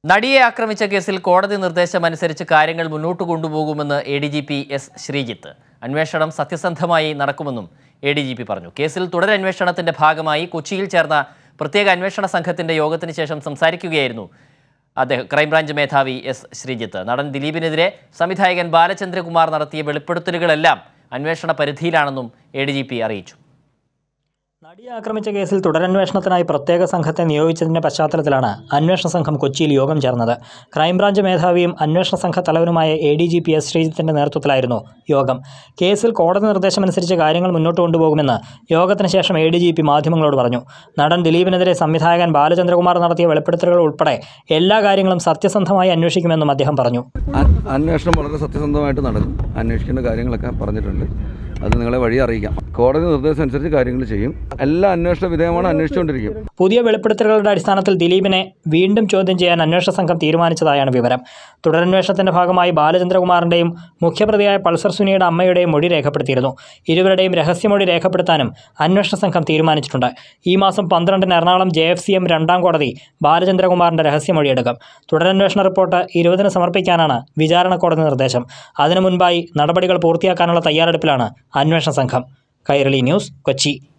നടിയെ ആക്രമിച്ച കേസിൽ കോടതി നിർദ്ദേശമനുസരിച്ച് കാര്യങ്ങൾ മുന്നോട്ട് കൊണ്ടുപോകുമെന്ന് A D G P S Sreejith അന്വേഷണം സത്യസന്ധമായി നടക്കുമെന്നും എ ഡി ജി പി പറഞ്ഞു കേസിൽ തുടരന്വേഷണത്തിന്റെ ഭാഗമായി കൊച്ചിയിൽ ചേർന്ന പ്രത്യേക അന്വേഷണ സംഘത്തിന്റെ യോഗത്തിന് ശേഷം സംസാരിക്കുകയായിരുന്നു അദ്ദേഹം ക്രൈംബ്രാഞ്ച് മേധാവി എസ് ശ്രീജിത്ത് നടൻ ദിലീപിനെതിരെ സംവിധായകൻ ബാലചന്ദ്രകുമാർ നടത്തിയ വെളിപ്പെടുത്തലുകളെല്ലാം അന്വേഷണ പരിധിയിലാണെന്നും എ ഡി ജി പി അറിയിച്ചു നടിയെ ആക്രമിച്ച കേസിൽ തുടരന്വേഷണത്തിനായി പ്രത്യേക സംഘത്തെ നിയോഗിച്ചതിന്റെ പശ്ചാത്തലത്തിലാണ് അന്വേഷണ സംഘം കൊച്ചിയിൽ യോഗം ചേർന്നത് ക്രൈംബ്രാഞ്ച് മേധാവിയും അന്വേഷണ സംഘ തലവനുമായ A D G P S ശ്രീജിത്തിന്റെ നേതൃത്വത്തിലായിരുന്നു യോഗം കേസിൽ കോടതി നിർദ്ദേശമനുസരിച്ച് കാര്യങ്ങൾ മുന്നോട്ട് കൊണ്ടുപോകുമെന്ന് യോഗത്തിന് ശേഷം എ ഡി ജി പി മാധ്യമങ്ങളോട് പറഞ്ഞു നടൻ ദിലീപിനെതിരെ സംവിധായകൻ ബാലചന്ദ്രകുമാർ നടത്തിയ വെളിപ്പെടുത്തലുകൾ ഉൾപ്പെടെ എല്ലാ കാര്യങ്ങളും സത്യസന്ധമായി അന്വേഷിക്കുമെന്നും അദ്ദേഹം പറഞ്ഞു അ- അന്വേഷണം വളരെ സത്യസന്ധമായിട്ട് നടക്കും അന്വേഷിക്കേണ്ട കാര്യങ്ങളൊക്കെ പറഞ്ഞിട്ടുണ്ട് അത് നിങ്ങളെ വഴി അറിയിക്കാം കോടതി നിർദ്ദേശം അനുസരിച്ച് കാര്യങ്ങൾ ചെയ്യും എല്ലാ അന്വേഷണ വിധേയമാണ് അന്വേഷിച്ചുകൊണ്ടിരിക്കും പുതിയ വെളിപ്പെടുത്തലുകളുടെ അടിസ്ഥാനത്തിൽ ദിലീപിനെ വീണ്ടും ചോദ്യം ചെയ്യാൻ അന്വേഷണ സംഘം തീരുമാനിച്ചതായാണ് വിവരം തുടരന്വേഷണത്തിന്റെ ഭാഗമായി ബാലചന്ദ്രകുമാറിന്റെയും മുഖ്യപ്രതിയായ പൾസർ സുനിയുടെ അമ്മയുടെയും മൊഴി രേഖപ്പെടുത്തിയിരുന്നു ഇരുവരുടെയും രഹസ്യമൊഴി രേഖപ്പെടുത്താനും അന്വേഷണ സംഘം തീരുമാനിച്ചിട്ടുണ്ട് ഈ മാസം പന്ത്രണ്ടിന് Ernakulam J F C M രണ്ടാം കോടതി ബാലചന്ദ്രകുമാറിന്റെ രഹസ്യമൊഴി എടുക്കും തുടരന്വേഷണ റിപ്പോർട്ട് ഇരുപതിന് സമർപ്പിക്കാനാണ് വിചാരണ കോടതി നിർദ്ദേശം അതിനു മുൻപായി നടപടികൾ പൂർത്തിയാക്കാനുള്ള തയ്യാറെടുപ്പിലാണ് അന്വേഷണ സംഘം കൈരളി ന്യൂസ് കൊച്ചി